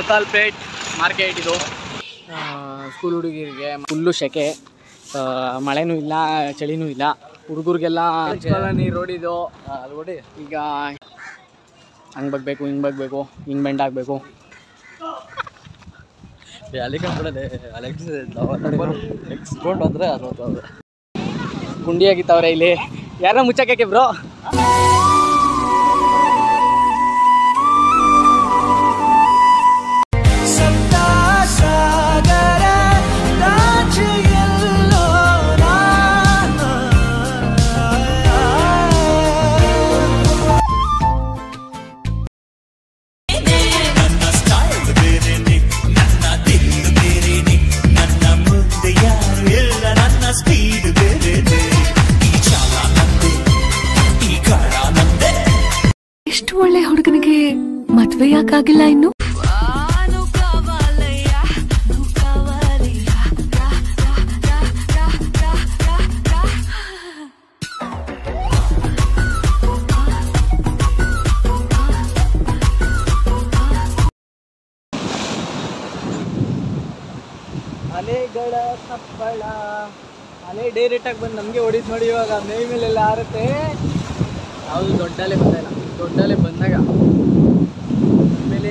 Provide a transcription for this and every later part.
ಮುತಾಲ್ಪೇಟ್ market ಇದು school ಹುಡುಗಿರಿಗೆ full ಸೆಕೆ ಆ, ಮಳೆನೂ ಇಲ್ಲ ಚಳಿನೂ ಇಲ್ಲ ಹುಡುಗರಿಗೆಲ್ಲ ಕಾಲೋನಿ ರೋಡ್ ಇದು ಅದು ನೋಡಿ ಈಗ ಹಂಗೆ ಬಗ್ಬೇಕು ಹಿಂಗೆ ಬಗ್ಬೇಕು ಹಿಂಗೆ ಬೆಂಡ್ ಆಗಬೇಕು ಅಲ್ಲಿ ಕಂಡ್ಬಿಡದೆ ಅಲೆಕ್ಸ್ ಎಕ್ಸ್ಕೊಂಡು ಅಂದರೆ ಅದು ಅದು ಗುಂಡಿ ಆಗಿತ್ತವ್ರೆ ಇಲ್ಲಿ ಯಾರ ಮುಚ್ಚಕ್ಕೆ ಬ್ರೋ ಇಷ್ಟು ಒಳ್ಳೆ ಹುಡುಗನಿಗೆ ಮದ್ವೆ ಯಾಕಾಗಿಲ್ಲ ಇನ್ನು ಅಲೆಗಳ ತಪ್ಪಳ ಅಲೆ ಡೈರೆಕ್ಟಾಗಿ ಬಂದು ನಮಗೆ ಹೊಡಿತು ನೋಡಿ ಇವಾಗ ಮೈ ಮೇಲೆಲ್ಲ ಆರುತ್ತೆ ಯಾವುದು ದೊಡ್ಡಲೆ ಬಂದಿಲ್ಲ ದೊಡ್ಡಲೆ ಬಂದಾಗ ಆಮೇಲೆ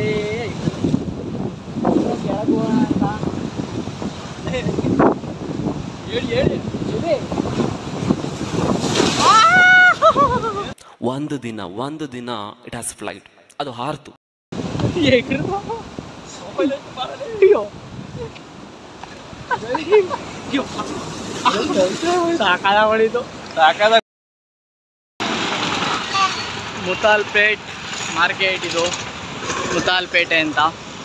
ಕೆಳಗೆ ಹೋಗೋಣ ಅಂತ ಹೇಳಿ ಹೇಳಿ ಇದೆ ಒಂದು ದಿನ ಒಂದು ದಿನ ಇಟ್ ಹ್ಯಾಸ್ ಫ್ಲೈಟ್ ಅದು ಹಾರ್ತು ಅಯ್ಯೋ ಸಾಕಾದ ಹೊಡಿತು ಸಾಕಾದ ಮುತಾಲ್ಪೇಟ್ ಮಾರ್ಕೆಟ್ ಇದು ಮುತಾಲ್ಪೇಟೆ ಅಂತ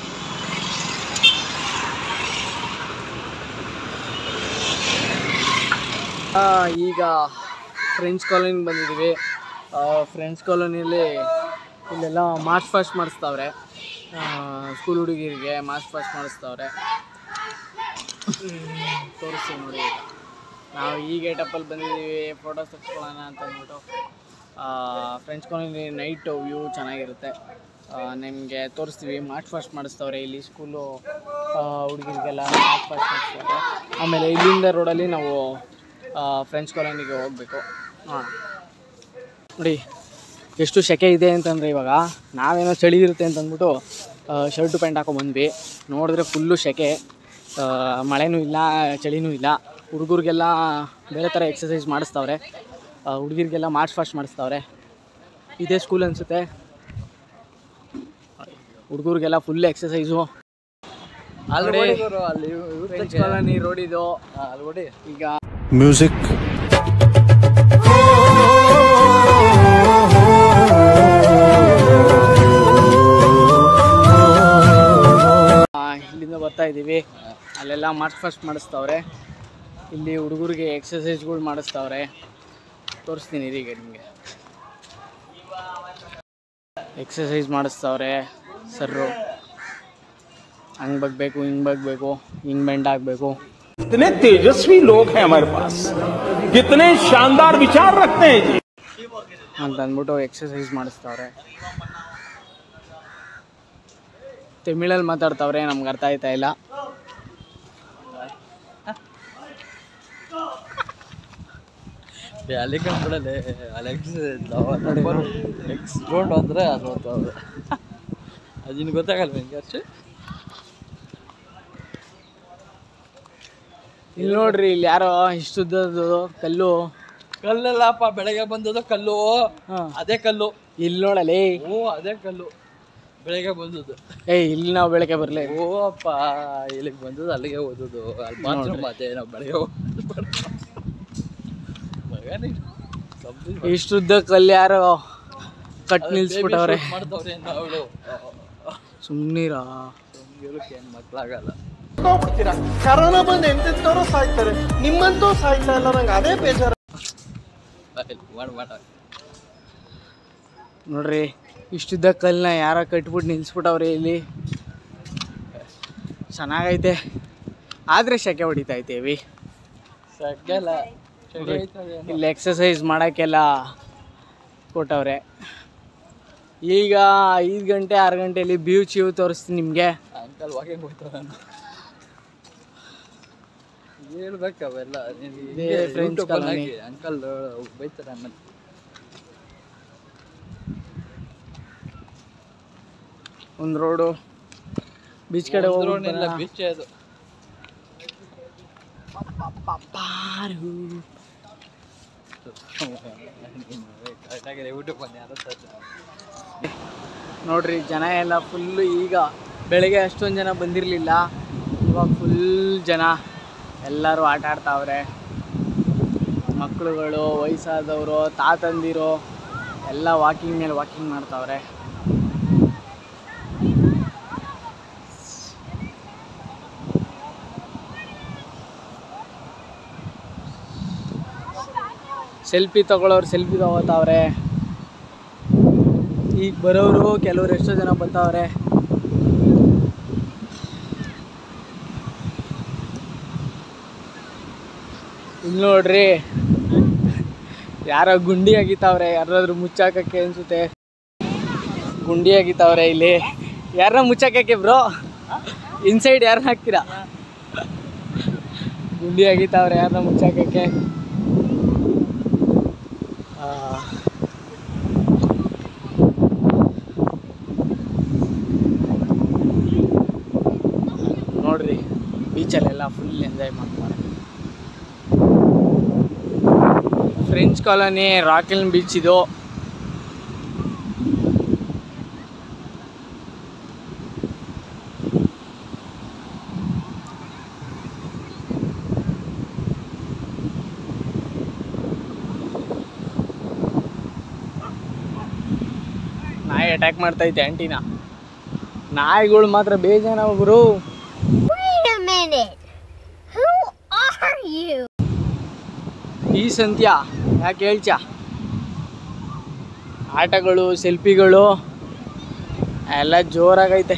ಆ, ಈಗ ಫ್ರೆಂಚ್ ಕಾಲೋನಿಗೆ ಬಂದಿದ್ದೀವಿ ಫ್ರೆಂಚ್ ಕಾಲೋನಿಯಲ್ಲಿ ಇಲ್ಲೆಲ್ಲ ಮಾರ್ಚ್ ಫಾಸ್ಟ್ ಮಾಡಿಸ್ತಾವ್ರೆ ಸ್ಕೂಲ್ ಹುಡುಗಿರಿಗೆ ಮಾರ್ಚ್ ಫಾಸ್ಟ್ ಮಾಡಿಸ್ತಾವ್ರೆ ತೋರಿಸ್ತೀವಿ ನೋಡಿ ಈಗ. ನಾವು ಈ ಗೇಟಪ್ಪಲ್ಲಿ ಬಂದಿದ್ದೀವಿ ಫೋಟೋಸ್ ತೆಗೆಸ್ಕೊಳ್ಳೋಣ ಅಂತ ಅಂದ್ಬಿಟ್ಟು ಫ್ರೆಂಚ್ ಕಾಲೋನಿ ನೈಟ್ ವ್ಯೂ ಚೆನ್ನಾಗಿರುತ್ತೆ ನಿಮಗೆ ತೋರಿಸ್ತೀವಿ ಮಾರ್ಚ್ ಫಾಸ್ಟ್ ಮಾಡಿಸ್ತವ್ರೆ ಇಲ್ಲಿ ಸ್ಕೂಲು ಹುಡುಗರಿಗೆಲ್ಲ ಮಾರ್ಚ್ ಫಾಸ್ಟ್ ಮಾಡಿಸ್ತಾರೆ ಆಮೇಲೆ ಇಲ್ಲಿಂದ ರೋಡಲ್ಲಿ ನಾವು ಫ್ರೆಂಚ್ ಕಾಲೋನಿಗೆ ಹೋಗಬೇಕು ಹಾಂ ನೋಡಿ ಎಷ್ಟು ಸೆಕೆ ಇದೆ ಅಂತಂದರೆ ಇವಾಗ ನಾವೇನೋ ಚಳಿ ಇರುತ್ತೆ ಅಂತ ಅಂದ್ಬಿಟ್ಟು ಶರ್ಟು ಪ್ಯಾಂಟ್ ಹಾಕೊಂಬಂದ್ವಿ ನೋಡಿದ್ರೆ ಫುಲ್ಲು ಸೆಕೆ ಆ, ಮಳೆನೂ ಇಲ್ಲ ಚಳಿನೂ ಇಲ್ಲ ಹುಡುಗರಿಗೆಲ್ಲ ಬೇರೆ ಥರ ಎಕ್ಸಸೈಸ್ ಮಾಡಿಸ್ತಾವ್ರೆ ಹುಡುಗಿರಿಗೆಲ್ಲ ಮಾರ್ಚ್ ಫಾಸ್ಟ್ ಮಾಡಿಸ್ತಾವ್ರೆ ಇದೇ ಸ್ಕೂಲ್ ಅನಿಸುತ್ತೆ ಹುಡುಗರಿಗೆಲ್ಲ ಫುಲ್ ಎಕ್ಸಸೈಸು ಅಲ್ಲಿ ನೋಡಿ. ನೋಡಿ ಗುರು, ಅಲ್ಲಿ ಇವ್ರ್ ಫ್ರೆಂಚ್ ತೆಗ್ದೆ. ಕಾಲೋನಿ ರೋಡ್ ಇದು ಹಾ, ಅಲ್ಲಿ ನೋಡಿ ಈಗ music ಆ, ಇಲ್ಲಿಂದ ಬರ್ತಾ ಇದ್ದೀವಿ ಅಲ್ಲೆಲ್ಲ ಮಾರ್ಚ್ ಫಾಸ್ಟ್ ಮಾಡಿಸ್ತಾವ್ರೆ ಇಲ್ಲಿ ಹುಡುಗರಿಗೆ ಎಕ್ಸಸೈಸ್ಗಳು ಮಾಡಿಸ್ತಾವ್ರೆ ತೋರಿಸ್ತೀನಿ ಈಗ ನಿಮಗೆ ಎಕ್ಸಸೈಸ್ ಮಾಡಿಸ್ತಾವ್ರೆ ಸರ್ರು ಹಂಗೆ ಬಗ್ಬೇಕು ಹಿಂಗೆ ಬಗ್ಬೇಕು ಹಿಂಗೆ ಬೆಂಡ್ ಆಗಬೇಕು कितने तेजस्वी लोग हैं हमारे पास कितने शानदार विचार रखते हैं जी ಅಂತ ಅಂದ್ಬಿಟ್ಟು ಎಕ್ಸಸೈಸ್ ಮಾಡಿಸ್ತಾವ್ರೆ ತಮಿಳಲ್ಲಿ ಮಾತಾಡ್ತಾವ್ರೆ ನಮ್ಗೆ ಅರ್ಥ ಆಯ್ತಾ ಇಲ್ಲ ಅಲ್ಲಿ ಕಂಡ್ಬಿಡದೆ ಅಲೆಕ್ಸ್ ಎಕ್ಸ್ಕೊಂಡು ಅಂದರೆ ಅದು ಅದು ಅದು ಅದು ನಿನ್ಗೆ ಗೊತ್ತಾಗಲ್ಲ ನಿಂಗೆ ಅಷ್ಟೇ ಇಲ್ಲಿ ನೋಡ್ರಿ ಇಲ್ಲಿ ಯಾರೋ ಇಷ್ಟುದ್ದದ್ದು ಕಲ್ಲು ಕಲ್ಲಲ್ಲಪ್ಪ ಬೆಳಗ್ಗೆ ಬಂದದ್ದು ಕಲ್ಲು ಹಾಂ ಅದೇ ಕಲ್ಲು ಇಲ್ಲಿ ನೋಡಲಿ ಓ ಅದೇ ಕಲ್ಲು ಬೆಳಗ್ಗೆ ಬಂದದ್ದು ಏಯ್ ಇಲ್ಲಿ ನಾವು ಬೆಳಗ್ಗೆ ಬರಲಿ ಓ ಅಪ್ಪ ಇಲ್ಲಿಗೆ ಬಂದದ್ದು ಅಲ್ಲಿಗೆ ಓದೋದು ಅಲ್ಲಿ ಬಾತ್ರೂಮ್ ಅದೇ ನಾವು ಬೆಳಗ್ಗೆ ಹೋಗೋದು. ಮಗ ನೀನು ಕಬ್ಬು ಇಷ್ಟುದ್ದ ಕಲ್ಲು ಯಾರೋ ಕಟ್ ನಿಲ್ಸ್ಬಿಟ್ಟವ್ರೆ ಮಾಡ್ತವ್ರೆ ಅವಳು ಸುಮ್ಮನಿರ ಇವ್ರಿಗೆ ಏನು ಮಕ್ಕಳಾಗಲ್ಲ ಹೋಗ್ಬಿಡ್ತೀರಾ ಕರೋನಾ ಬಂದು ಎಂತೆಂತವ್ರು ಸಾಯ್ತಾರೆ ನಿಮ್ಮಂತೂ ಸಾಯ್ತಾ ಇಲ್ಲ ನಂಗೆ ಅದೇ ಬೇಜಾರು ಮಾಡಿ ಮಾಡ ನೋಡ್ರಿ ಇಷ್ಟುದ್ದ ಕಲ್ಲನ್ನ ಯಾರೋ ಕಟ್ಬಿಟ್ಟು ನಿಲ್ಸ್ಬಿಟ್ಟವ್ರೆ ಇಲ್ಲಿ ಚೆನ್ನಾಗೈತೆ ಆದರೆ ಶೆಕೆ ಹೊಡಿತೈತೇವಿ ಸಗ್ಗಲ್ಲ ಚಳಿ ಆಯ್ತದೆ ಇಲ್ಲಿ ಎಕ್ಸಸೈಸ್ ಮಾಡೋಕ್ಕೆಲ್ಲ ಕೊಟ್ಟವ್ರೆ ಈಗ ಐದು ಗಂಟೆ ಆರು ಗಂಟೆಯಲ್ಲಿ ಬ್ಯೂ ಚಿವ್ ತೋರಿಸ್ತೀನಿ ನಿಮಗೆ ಅಂಕಲ್ ವಾಕಿಂಗ್ ಹೋಗ್ತಾವ ನಾನು ಹೇಳ್ಬೇಕು ಅವೆಲ್ಲ ಇದೇ French colony. ಅಂಕಲ್ ಬೈತಾರೆ ಆಮೇಲೆ ಒಂದು ರೋಡು ಬೀಚ್ ಕಡೆ ಹೋಗ್ಬಿಡೋನಿಲ್ಲ ಹೋಗ್ಬಿಡೋಣ. ಬೀಚ್ ಅದು ಕರೆಕ್ಟಾಗಿ ಯೂಟ್ಯೂಬ್ ಬಂದು ಯಾರು ನೋಡ್ರಿ ಜನ ಎಲ್ಲ ಫುಲ್ಲು ಈಗ ಬೆಳಗ್ಗೆ ಅಷ್ಟೊಂದು ಜನ ಬಂದಿರಲಿಲ್ಲ ಇವಾಗ ಫುಲ್ ಜನ ಎಲ್ಲರೂ ಆಟ ಆಡ್ತಾವ್ರೆ ಮಕ್ಕಳುಗಳು ವಯಸ್ಸಾದವರು ತಾತಂದಿರು ಎಲ್ಲ ವಾಕಿಂಗ್ ಮೇಲೆ ವಾಕಿಂಗ್ ಮಾಡ್ತಾವ್ರೆ ಸೆಲ್ಫಿ ತಗೊಳ್ಳೋರು ಸೆಲ್ಫಿ ತಗೋತಾವ್ರೆ ಈಗ ಬರೋರು ಕೆಲವ್ರು ಎಷ್ಟೋ ಜನ ಬರ್ತಾವ್ರೆ ಇಲ್ಲಿ ನೋಡ್ರಿ ಯಾರೋ ಗುಂಡಿ ಅಗಿತಾವ್ರೆ ಯಾರಾದ್ರೂ ಮುಚ್ಚಾಕಕ್ಕೆ ಅನ್ಸುತ್ತೆ ಗುಂಡಿ ಅಗಿತಾವ್ರೆ ಇಲ್ಲಿ ಯಾರನ್ನ ಮುಚ್ಚಾಕಕ್ಕೆ ಬ್ರೋ ಇನ್ಸೈಡ್ ಯಾರನ್ನ ಹಾಕ್ತೀರಾ ಗುಂಡಿ ಅಗಿತಾವ್ರೆ ಯಾರನ್ನ ಮುಚ್ಚಾಕಕ್ಕೆ ಆ, ನೋಡ್ರಿ ಬೀಚಲ್ಲೆಲ್ಲ ಫುಲ್ ಎಂಜಾಯ್ ಮಾಡ್ತಾರೆ ಫ್ರೆಂಚ್ ಕಾಲೋನಿ ರಾಕಿಲ್ ಬೀಚ್ ಇದು ನಾಯಿ ಅಟ್ಯಾಕ್ ಮಾಡ್ತೈತೆ ಆಂಟಿನ ನಾಯಿಗಳು ಮಾತ್ರ ಬೇಜಾನ ಗುರು Wait a minute. Who are you? ಈ ಸಂತ್ಯ ಯಾಕೆ ಹೇಳ್ಚ ಆಟಗಳು ಸೆಲ್ಫಿಗಳು ಎಲ್ಲ ಜೋರಾಗೈತೆ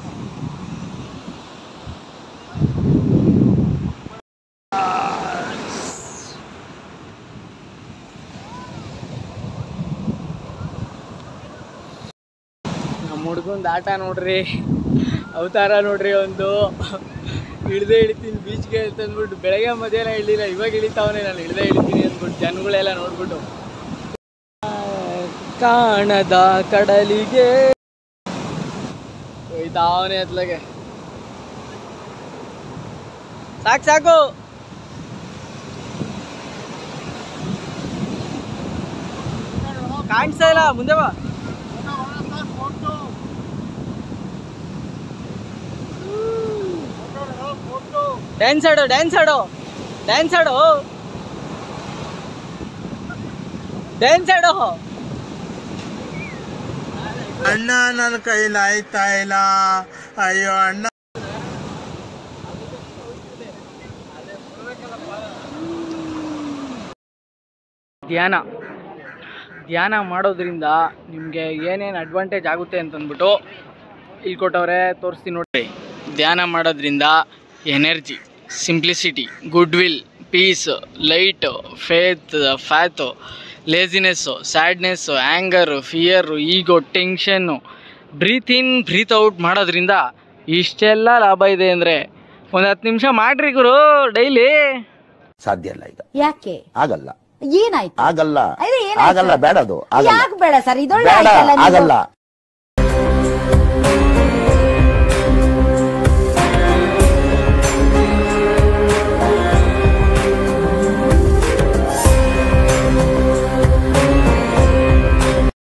ನಮ್ಮ ಹುಡ್ಗಂದು ಆಟ ನೋಡ್ರಿ ಅವತಾರ ನೋಡ್ರಿ ಒಂದು ಇಳ್ದೇ ಇಳಿತೀನಿ ಬೀಚ್ಗೆ ಅಂತ ಅಂದ್ಬಿಟ್ಟು ಬೆಳಗ್ಗೆ ಮಧ್ಯಾಹ್ನ ಇಳಿಲ್ಲ ಇವಾಗ ಇಳಿತಾವನೆ ನಾನು ಇಳ್ದೇ ಇಳಿತೀನಿ ಅಂದ್ಬಿಟ್ಟು ಜನಗಳೆಲ್ಲ ನೋಡ್ಬಿಟ್ಟು ಕಾಣದ ಕಡಲಿಗೆ ಹೋಯ್ತಾವನೆ ಅತ್ಲಾಗೆ ಸಾಕು ಸಾಕು ಕಾಣಿಸ್ತಾ ಇಲ್ಲ ಮುಂದೆ ಬಾ ಡ್ಯಾನ್ಸ್ ಆಡು ಡ್ಯಾನ್ಸ್ ಆಡು ಡ್ಯಾನ್ಸ್ ಆಡು ಡ್ಯಾನ್ಸ್ ಆಡು ಅಣ್ಣ ನನ್ನ ಕೈಲಿ ಆಯ್ತಾ ಇಲ್ಲ ಅಯ್ಯೋ ಅಣ್ಣ ಧ್ಯಾನ ಧ್ಯಾನ ಮಾಡೋದ್ರಿಂದ ನಿಮಗೆ ಏನೇನು ಅಡ್ವಾಂಟೇಜ್ ಆಗುತ್ತೆ ಅಂತಂದ್ಬಿಟ್ಟು ಇಲ್ಲಿ ಕೊಟ್ಟವ್ರೆ ತೋರಿಸ್ತೀನಿ ನೋಡ್ರಿ ಧ್ಯಾನ ಮಾಡೋದ್ರಿಂದ energy simplicity good will peace light faith ಫ್ಯಾತು laziness sadness anger fear ego tension breathe in breathe out ಮಾಡೋದ್ರಿಂದ ಇಷ್ಟೆಲ್ಲ ಲಾಭ ಇದೆ ಅಂದರೆ ಒಂದು ಹತ್ತು ನಿಮಿಷ ಮಾಡ್ರಿ ಗುರು ಡೈಲಿ ಸಾಧ್ಯ ಇಲ್ಲ ಈಗ ಯಾಕೆ ಆಗಲ್ಲ ಏನಾಯ್ತು ಆಗಲ್ಲ ಅದೇ ಏನಾಯ್ತು? ಆಗಲ್ಲ ಬೇಡ ಅದು ಆಗಲ್ಲ ಯಾಕೆ ಬೇಡ ಸರ್ ಇದೊಳ್ಳೆ ಬೇಡ ಆಯ್ತಲ್ಲ ನೀವು? ಆಗಲ್ಲ